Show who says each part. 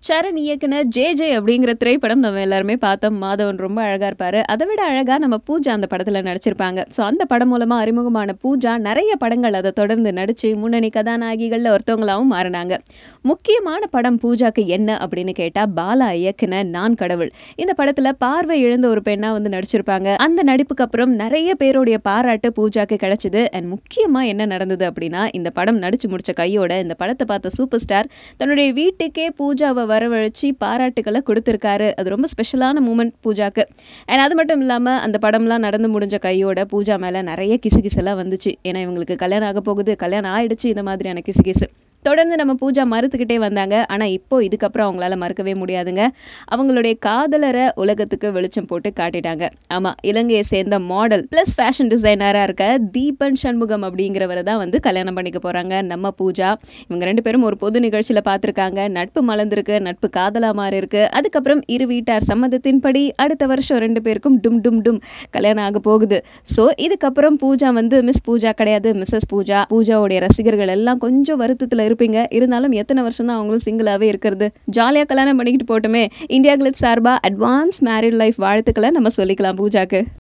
Speaker 1: சரண் இயக்குன J J அப்படிங்கிற திரைப்படம் நம்ம எல்லாருமே பார்த்தோம் மாதவன் ரொம்ப அழகா இருப்பாரு அதை விட அழகா நம்ம பூஜா அந்த படத்துல நடிச்சிருப்பாங்க ஸோ அந்த படம் மூலமா அறிமுகமான பூஜா நிறைய படங்கள் அதை தொடர்ந்து நடிச்சு முன்னணி கதாநாயகிகள்ல ஒருத்தவங்களாவும் மாறினாங்க முக்கியமான படம் பூஜாக்கு என்ன அப்படின்னு கேட்டா பாலா இயக்குன நான் கடவுள் இந்த படத்துல பார்வை இழந்த ஒரு பெண்ணா வந்து நடிச்சிருப்பாங்க அந்த நடிப்புக்கு அப்புறம் நிறைய பேருடைய பாராட்டு பூஜாக்கு கிடைச்சது அண்ட் முக்கியமா என்ன நடந்தது அப்படின்னா இந்த படம் நடிச்சு முடிச்ச கையோட இந்த படத்தை பார்த்த சூப்பர் ஸ்டார் தன்னுடைய வீட்டுக்கே பூஜாவை வரவழைச்சி பாராட்டுக்களை கொடுத்துருக்காரு அது ரொம்ப ஸ்பெஷலான மூமெண்ட் பூஜாக்கு அண்ட் அது மட்டும் இல்லாமல் அந்த படம்லாம் நடந்து முடிஞ்ச கையோட பூஜா மேலே நிறைய கிசுகிசெல்லாம் வந்துச்சு ஏன்னா இவங்களுக்கு கல்யாணம் ஆக போகுது கல்யாணம் ஆயிடுச்சு இந்த மாதிரியான கிசுகிசு தொடர்ந்து நம்ம பூஜா மறுத்துக்கிட்டே வந்தாங்க ஆனால் இப்போ இதுக்கப்புறம் அவங்களால மறுக்கவே முடியாதுங்க அவங்களுடைய காதலரை உலகத்துக்கு வெளிச்சம் போட்டு காட்டிட்டாங்க ஆமாம் இலங்கையை சேர்ந்த மாடல் ப்ளஸ் ஃபேஷன் டிசைனராக இருக்க தீபன் சண்முகம் அப்படிங்கிறவரை தான் வந்து கல்யாணம் பண்ணிக்க போகிறாங்க நம்ம பூஜா இவங்க ரெண்டு பேரும் ஒரு பொது நிகழ்ச்சியில் பார்த்துருக்காங்க நட்பு மலர்ந்திருக்கு நட்பு காதலாக மாறி இருக்கு அதுக்கப்புறம் இரு வீட்டார் சம்மதத்தின்படி அடுத்த வருஷம் ரெண்டு பேருக்கும் டும் டும் டும் கல்யாணம் ஆக போகுது ஸோ இதுக்கப்புறம் பூஜா வந்து மிஸ் பூஜா கிடையாது மிஸ்ஸஸ் பூஜா பூஜாவுடைய ரசிகர்கள் எல்லாம் கொஞ்சம் வருத்தத்தில் இருப்பீங்க இருந்தாலும் எத்தனை வருஷம் தான் அவங்களும் சிங்கிளாகவே இருக்கிறது ஜாலியாக கல்யாணம் பண்ணிக்கிட்டு போட்டுமே இந்தியா கிளிப் சார்பாக அட்வான்ஸ் மேரிட் லைஃப் வாழ்த்துக்களை நம்ம சொல்லிக்கலாம் பூஜாக்கு